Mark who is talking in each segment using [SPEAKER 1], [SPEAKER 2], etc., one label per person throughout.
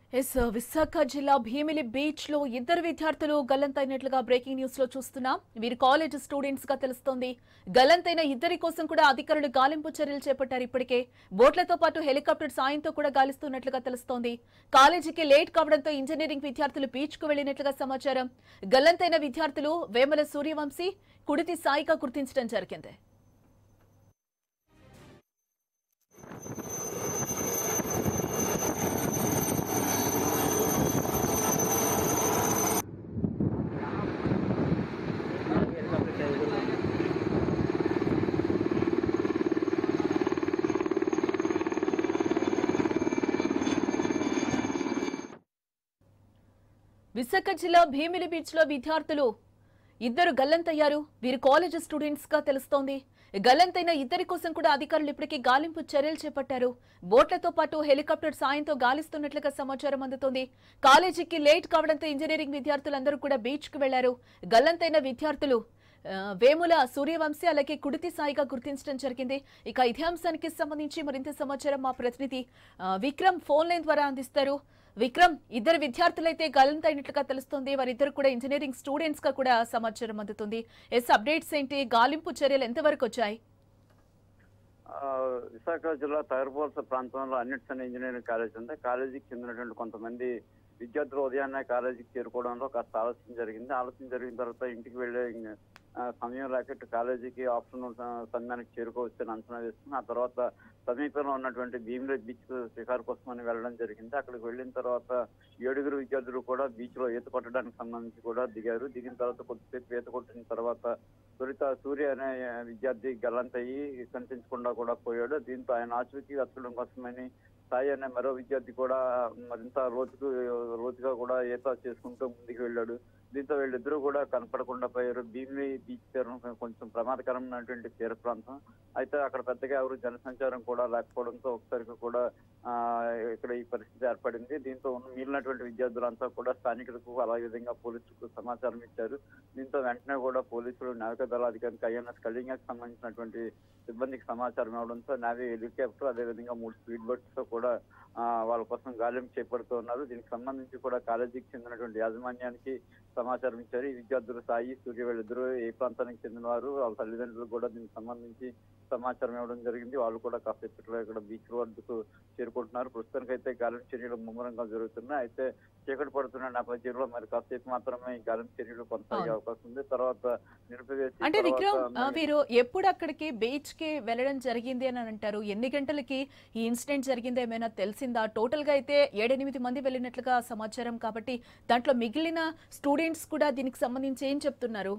[SPEAKER 1] Yes Visakha జిల్లా Bheemili beach లో ఇద్దరు విద్యార్థులు గల్లంతైనట్లుగా బ్రేకింగ్ న్యూస్ లో చూస్తున్నాం వీరు కాలేజ్ స్టూడెంట్స్ గా తెలుస్తోంది గల్లంతైన ఇద్దరి కోసం కూడా అధికారులు గాలింపు చర్యలు చేపట్టారు ఇప్పటికే బోట్లతో పాటు హెలికాప్టర్ సాయంతో కూడా గాలిస్తున్నట్లుగా తెలుస్తోంది కాలేజీకి లేట్ కావడంతో ఇంజనీరింగ్ విద్యార్థులు బీచ్ కు వెళ్లినట్లుగా సమాచారం గల్లంతైన విద్యార్థులు వేమల సూర్యవంశీ కుడితి సాయిగా గుర్తించడం జరిగింది విశాఖ జిల్లా భీమిలి బీచ్ లో విద్యార్థులు ఇద్దరు గల్లంతయ్యారు వీరు కాలేజ్ స్టూడెంట్స్ గా తెలుస్తోంది గల్లంతైన ఇద్దరి కోసం కూడా అధికారులు ఇప్పటికే గాలింపు చర్యలు చేపట్టారు బోట్లతో పాటు హెలికాప్టర్ సాయంతో గాలిస్తున్నట్లుగా సమాచారం అందుతోంది కాలేజీకి లేట్ కావడంతో ఇంజనీరింగ్ విద్యార్థులందరూ కూడా బీచ్ కు వెళ్లారు గల్లంతైన విద్యార్థులు ఆ, వేముల సూర్యవంశీ అలాగే కుడితి సాయిగా గుర్తించడం జరిగింది ఇక ఇదే అంశానికి సంబంధించి మరింత సమాచారం మా ప్రతినిధి ఆ, విక్రమ్ ఫోన్ లైన్ ద్వారా అందిస్తారు విక్రమ్ ఇద్దరు విద్యార్థులైతే గల్లంతైనట్లుగా తెలుస్తోంది వారిద్దరు కూడా ఇంజనీరింగ్ స్టూడెంట్స్ గా కూడా సమాచారం అందుతుంది ఎస్ అప్డేట్స్ ఏంటి గాలింపు చర్యలు ఎంతవరకు వచ్చాయి
[SPEAKER 2] ఆ, విశాఖ జిల్లా తగరపోల్స ప్రాంతంలో అన్నిట్సన్ ఇంజనీరింగ్ కాలేజ్ ఉంది కాలేజీకి చెందినటువంటి కొంతమంది విద్యార్థులు ఉదయాన్నే కాలేజీకి చేరుకోవడంలో కాస్త ఆలస్యం జరిగింది ఆలస్యం జరిగిన తర్వాత ఇంటికి వెళ్ళే ఇంక, ఆ, సమయం లేక ఇటు కాలేజీకి ఆఫ్టర్నూన్ స- సమయానికి చేరుకోవచ్చని అంచనా వేసుకుని ఆ తర్వాత సమీపంలో ఉన్నటువంటి భీమిలి బీచ్ షికారు కోసమని వెళ్ళడం జరిగింది అక్కడికి వెళ్ళిన తర్వాత ఏడుగురు విద్యార్థులు కూడా బీచ్ లో ఈత కొట్టడానికి సంబంధించి కూడా దిగారు దిగిన తర్వాత కొద్దిసేపు ఈత కొట్టిన తర్వాత తొలుత సూర్య అనే విద్యార్థి గల్లంతయ్యి కనిపించకుండా కూడా పోయాడు దీంతో ఆయన ఆచూకీ వెతకడం కోసమని సాయి అనే మరో విద్యార్థి కూడా మరింత లోతుకు లోతుగా కూడా ఈత చేసుకుంటూ ముందుకు వెళ్ళాడు దీంతో వీళ్ళిద్దరూ కూడా కనపడకుండా పోయారు భీమిలి బీచ్ తీరం కొంచెం ప్రమాదకరమైనటువంటి తీర ప్రాంతం అయితే అక్కడ పెద్దగా ఎవరు జనసంచారం కూడా లేకపోవడంతో ఒకసారి కూడా ఆ ఇక్కడ ఈ పరిస్థితి ఏర్పడింది దీంతో ఉన్న మిగిలినటువంటి విద్యార్థులంతా కూడా స్థానికులకు అలాగే విధంగా పోలీసులకు సమాచారం ఇచ్చారు దీంతో వెంటనే కూడా పోలీసులు నావికా దళాధికారికి ఐఎన్ఎస్ కళింగకి సంబంధించినటువంటి సిబ్బందికి సమాచారం ఇవ్వడంతో నావీ హెలికాప్టర్ అదేవిధంగా మూడు స్పీడ్ బోట్స్ తో కూడా ఆ, వాళ్ళ కోసం గాలింపు చేపడుతున్నారు దీనికి సంబంధించి కూడా కాలేజీకి చెందినటువంటి యాజమాన్యానికి సమాచారం ఇచ్చారు ఈ విద్యార్థులు సాయి సూర్య వీళ్ళిద్దరూ ఏ ప్రాంతానికి చెందినవారు వాళ్ళ తల్లిదండ్రులు కూడా దీనికి సంబంధించి సమాచారం ఇవ్వడం జరిగింది వాళ్ళు కూడా కాసేపట్లో ఇక్కడ బీచ్ వద్దకు చేరుకుంటున్నారు ప్రస్తుతానికి అయితే గాలింపు చర్యలు ముమ్మరంగా జరుగుతున్నాయి అయితే చీకటి పడుతున్న నేపథ్యంలో మరి కాసేపు మాత్రమే ఈ గాలింపు చర్యలు కొనసాగే
[SPEAKER 1] అవును.
[SPEAKER 2] అవకాశం ఉంది తర్వాత నిలిపివేసి
[SPEAKER 1] అంటే
[SPEAKER 2] తర్వాత
[SPEAKER 1] విక్రమ్ ఆ,
[SPEAKER 2] మరి-
[SPEAKER 1] వీరు ఎప్పుడు అక్కడికి బీచ్ కి వెళ్ళడం జరిగింది అని అంటారు ఎన్ని గంటలకి ఈ ఇన్సిడెంట్ జరిగిందో ఏమైనా తెలిసిందా టోటల్ గా అయితే ఏడెనిమిది మంది వెళ్ళినట్లుగా సమాచారం కాబట్టి దాంట్లో మిగిలిన స్టూడెంట్స్ కూడా దీనికి సంబంధించి ఏం చెప్తున్నారు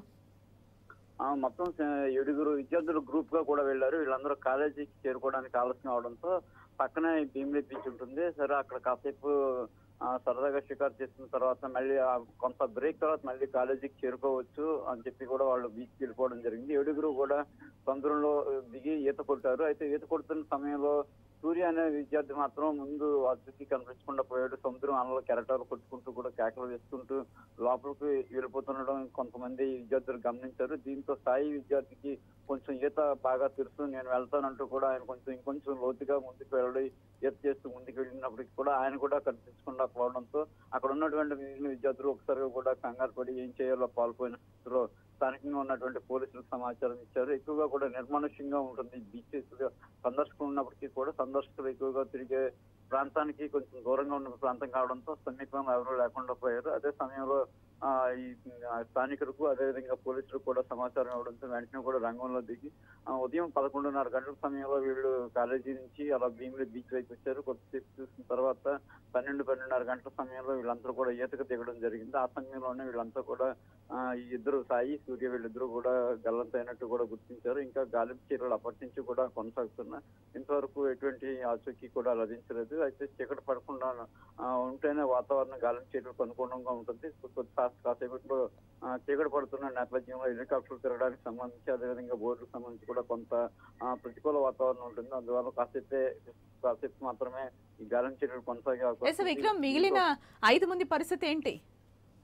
[SPEAKER 2] ఆ, మొత్తం స- ఏడుగురు విద్యార్థులు గ్రూప్ గా కూడా వెళ్ళారు వీళ్ళందరూ కాలేజీకి చేరుకోవడానికి ఆలస్యం అవడంతో పక్కనే భీమిలి బీచ్ ఉంటుంది సరే అక్కడ కాసేపు ఆ, సరదాగా షికారు చేసిన తర్వాత మళ్ళీ ఆ కొంత బ్రేక్ తర్వాత మళ్ళీ కాలేజీకి చేరుకోవచ్చు అని చెప్పి కూడా వాళ్ళు బీచ్కి వెళ్ళిపోవడం జరిగింది ఏడుగురు కూడా సముద్రంలో దిగి ఈత కొట్టారు అయితే ఈత కొడుతున్న సమయంలో సూర్య అనే విద్యార్థి మాత్రం ముందు అతికి కనిపించకుండా పోయాడు సముద్రం అలలో కెరటాలు కొట్టుకుంటూ కూడా కేకలు వేసుకుంటూ లోపలికి వెళ్ళిపోతుండడం కొంతమంది విద్యార్థులు గమనించారు దీంతో సాయి విద్యార్థికి కొంచెం ఈత బాగా తెలుసు నేను వెళ్తానంటూ కూడా ఆయన కొంచెం ఇంకొంచెం లోతుగా ముందుకు వెళ్ళి ఈత చేస్తూ ముందుకు వెళ్ళినప్పటికీ కూడా ఆయన కూడా కనిపించకుండా పోవడంతో అక్కడ ఉన్నటువంటి మిగిలిన విద్యార్థులు ఒకసారిగా కూడా కంగారు పడి ఏం చేయాలో పాల్పోయిన స్థితిలో స్థానికంగా ఉన్నటువంటి పోలీసులకు సమాచారం ఇచ్చారు ఎక్కువగా కూడా నిర్మానుష్యంగా ఉంటుంది బీచెస్ సందర్శకులు ఉన్నప్పటికీ కూడా సందర్శకులు ఎక్కువగా తిరిగే ప్రాంతానికి కొంచెం దూరంగా ఉన్న ప్రాంతం కావడంతో సమీపంలో ఎవరు లేకుండా పోయారు అదే సమయంలో ఆ, ఈ ఆ, స్థానికులకు అదేవిధంగా పోలీసులకు కూడా సమాచారం ఇవ్వడంతో వెంటనే కూడా రంగంలో దిగి ఆ, ఉదయం పదకొండున్నర గంటల సమయంలో వీళ్ళు కాలేజీ నుంచి అలా భీమిలి బీచ్ వైపు వచ్చారు కొద్దిసేపు చూసిన తర్వాత పన్నెండు పన్నెండున్నర గంటల సమయంలో వీళ్ళందరూ కూడా ఈతకు దిగడం జరిగింది ఆ సమయంలోనే వీళ్ళంతా కూడా ఆ, ఈ ఇద్దరు సాయి సూర్య వీళ్ళిద్దరూ కూడా గల్లంతైనట్టు కూడా గుర్తించారు ఇంకా గాలింపు చర్యలు అప్పటి నుంచి కూడా కొనసాగుతున్నాయి ఇంతవరకు ఎటువంటి ఆచూకీ కూడా లభించలేదు అయితే చీకటి పడకుండా ఆ, ఉంటేనే వాతావరణం గాలింపు చర్యలు అనుకూలంగా ఉంటుంది కొద్ది కాస్త కాసేపట్లో ఆ, చీకటి పడుతున్న నేపథ్యంలో హెలికాప్టర్ తిరగడానికి సంబంధించి అదేవిధంగా బోర్డులకు సంబంధించి కూడా కొంత ఆ, ప్రతికూల వాతావరణం ఉంటుంది అందువల్ల కాసేపే కాసేపు మాత్రమే ఈ గాలింపు చర్యలు కొనసాగే అవకాశం
[SPEAKER 1] ఎస్
[SPEAKER 2] ఉంది.
[SPEAKER 1] విక్రమ్ మిగిలిన ఐదు మంది పరిస్థితి ఏంటి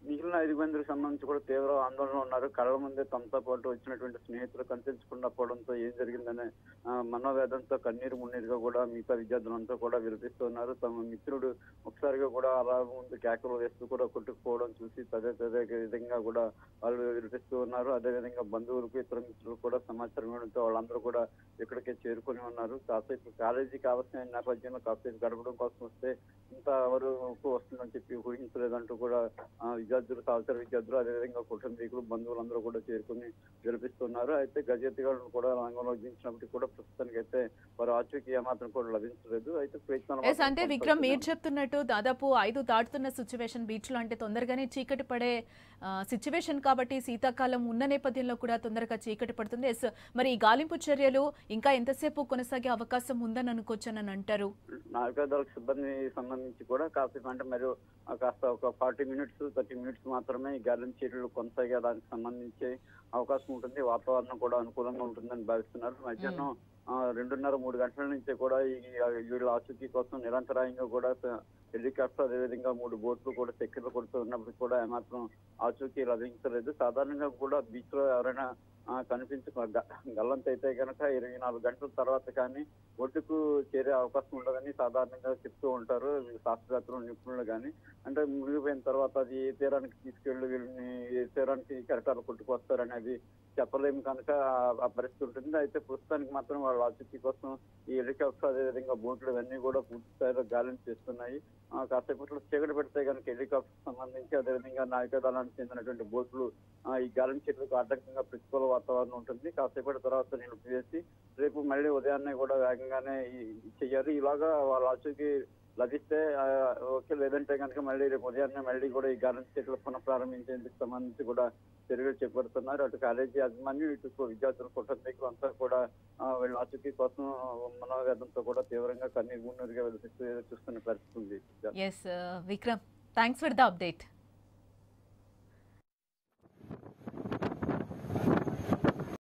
[SPEAKER 2] మిగిలిన ఐదు మందికి సంబంధించి కూడా తీవ్ర ఆందోళన ఉన్నారు కళ్ళ ముందే తమతో పాటు వచ్చినటువంటి స్నేహితులు కనిపించకుండా పోవడంతో ఏం జరిగిందనే ఆ, మనోవేదంతో కన్నీరు మున్నీరుగా కూడా మిగతా విద్యార్థులంతా కూడా వినిపిస్తున్నారు తమ మిత్రుడు ఒకసారిగా కూడా అలా ముందు కేకలు వేస్తూ కూడా కొట్టుకుపోవడం చూసి తదే తదే విధంగా కూడా వాళ్ళు వినిపిస్తూ ఉన్నారు అదే విధంగా బంధువులకు ఇతర మిత్రులకు కూడా సమాచారం ఇవ్వడంతో వాళ్ళందరూ కూడా ఇక్కడికే చేరుకొని ఉన్నారు కాసేపు కాలేజీకి కావాల్సిన నేపథ్యంలో కాసేపు గడపడం కోసం వస్తే ఇంత వరకు వస్తుందని చెప్పి ఊహించలేదంటూ కూడా ఆ, విద్యార్థులు సహచర విద్యార్థులు అదేవిధంగా కుటుంబీకులు బంధువులందరూ కూడా చేరుకుని జరిపిస్తున్నారు అయితే గజెత్తిగాలను కూడా రంగంలో దించినప్పటికీ కూడా ప్రస్తుతానికి అయితే వారి ఆచూకీ ఏమాత్రం కూడా లభించలేదు అయితే ప్రయత్నాలు
[SPEAKER 1] ఎస్
[SPEAKER 2] మాత్రం
[SPEAKER 1] అంటే విక్రమ్ మీరు
[SPEAKER 2] కొనసాగుతున్నాయి.
[SPEAKER 1] చెప్తున్నట్టు దాదాపు ఐదు దాటుతున్న సిచ్యువేషన్ బీచ్ లో అంటే తొందరగానే చీకటి పడే సిచ్యువేషన్ కాబట్టి శీతాకాలం ఉన్న నేపథ్యంలో కూడా తొందరగా చీకటి పడుతుంది ఎస్ మరి ఈ గాలింపు చర్యలు ఇంకా ఎంతసేపు కొనసాగే అవకాశం ఉందని అనుకోవచ్చని అంటారు
[SPEAKER 2] నావికాదళ సిబ్బంది సంబంధించి కూడా కాసేపు అంటే మరియు ఆ కాస్త ఒక ఫార్టీ మినిట్స్ థర్టీ మినిట్స్ మాత్రమే ఈ గాలింపు చర్యలు కొనసాగే దానికి సంబంధించి అవకాశం ఉంటుంది వాతావరణం కూడా అనుకూలంగా ఉంటుందని భావిస్తున్నారు మధ్యాహ్నం ఆ, రెండున్నర మూడు గంటల నుంచి కూడా ఈ వీళ్ళ ఆచూకీ కోసం నిరంతరాయంగా కూడా స- హెలికాప్టర్ అదేవిధంగా మూడు బోట్లు కూడా చక్కెరలు కొడుతూ ఉన్నప్పుడు కూడా ఏమాత్రం ఆచూకీ లభించలేదు సాధారణంగా కూడా బీచ్ లో ఎవరైనా ఆ, కనిపించ గ- గల్లంత అయితే కనుక ఇరవై నాలుగు గంటల తర్వాత కానీ ఒడ్డుకు చేరే అవకాశం ఉండదని సాధారణంగా చెప్తూ ఉంటారు శాస్త్రవేత్తలు నిపుణులు కానీ అంటే మునిగిపోయిన తర్వాత అది ఏ తీరానికి తీసుకెళ్లి వీళ్ళని ఏ తీరానికి కెరటాలు కొట్టుకొస్తారనేది చెప్పలేము కనుక ఆ- ఆ పరిస్థితి ఉంటుంది అయితే ప్రస్తుతానికి మాత్రం వాళ్ళ ఆచూకీ కోసం ఈ హెలికాప్టర్ అదేవిధంగా బోట్లు ఇవన్నీ కూడా పూర్తి స్థాయిలో గాలింపు చేస్తున్నాయి ఆ, కాసేపట్లో చీకటి పెడితే కనుక హెలికాప్టర్ సంబంధించి అదేవిధంగా నావికా దళానికి చెందినటువంటి బోట్లు ఆ, ఈ గాలింపు చెట్లకు ఆటంకంగా ప్రతికూల వాతావరణం ఉంటుంది కాసేపటి తర్వాత నిలిపివేసి రేపు మళ్ళీ ఉదయాన్నే కూడా వేగంగానే ఈ- చెయ్యాలి ఇలాగా వాళ్ళ ఆచూకీ లభిస్తే ఆ, ఓకే లేదంటే కనుక మళ్ళీ రేపు ఉదయాన్నే మళ్ళీ కూడా ఈ గాలింపు చెట్లు పునః ప్రారంభించేందుకు సంబంధించి కూడా చర్యలు చేపడుతున్నారు అటు కాలేజీ యాజమాన్యం ఇటు విద్యార్థుల కుటుంబీకులు అంతా కూడా ఆ, వీళ్ళ ఆచూకీ కోసం మనోవేదంతో కూడా తీవ్రంగా కన్నీరు మున్నీరుగా వెళ్తూ చూస్తున్న పరిస్థితి ఉంది
[SPEAKER 1] yes Vikram thanks for the update